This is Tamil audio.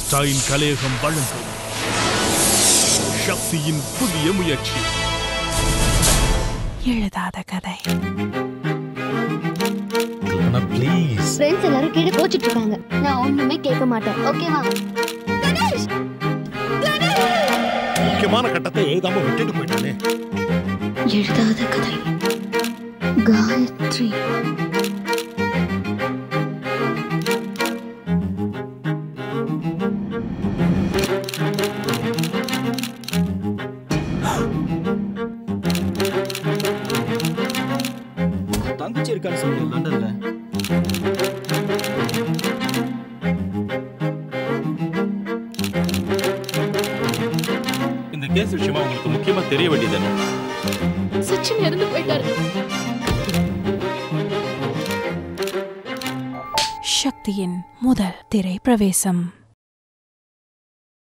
ஸ்டைன் கலையகம் வழங்கும் சக்தியின் புதிய முயற்சி எழுதாத கதை ப்ளீஸ் ஃப்ரெண்ட்ஸ் எல்லாரும் கீழே கோச்சிட்டு இருக்காங்க நான் ஒண்ணுமே கேட்க மாட்டேன் ஓகேவா முக்கியமான கட்டத்தை எழுதாம விட்டுட்டு போயிட்டானே எழுதாத கதை காயத்ரி தங்கச்சி இருக்கான்னு சொன்னீங்க லண்டன்ல இந்த கேஸ் விஷயமா உங்களுக்கு முக்கியமா தெரிய வேண்டியது சச்சின் இறந்து போயிட்டாரு சக்தியின் முதல் திரை பிரவேசம்